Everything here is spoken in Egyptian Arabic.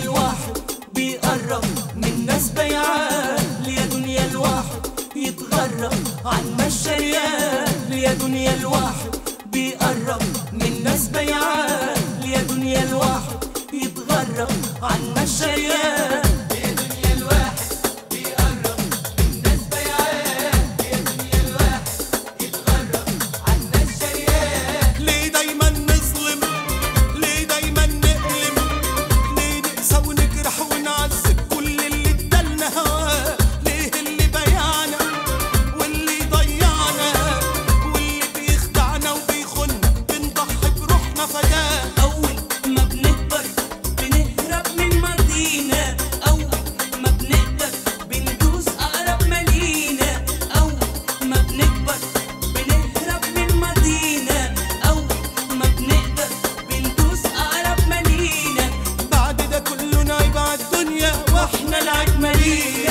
الواحد بيقرب من ناس بيعان يا دنيا الواحد يتغرب عن مشاريان يا دنيا الواحد بيقرب من ناس بيعان يا دنيا الواحد يتغرب عن مشاريان ليه دايما نظلم ليه دايما نألم ليه نقسى ونجرح ونعذب كل اللي ادالنا هواه ليه اللي بيعنا واللي ضيعنا واللي بيخدعنا وبيخنا بنضحي بروحنا فداه أول ما بنكبر بنهرب من ماضينا أول ما بنقدر بندوس أقرب ما لينا أول ما بنكبر بنهرب من ماضينا أول ما بنقدر بندوس أقرب ما لينا بعد ده كله نايب على الدنيا واحنا احنا العيب مالينا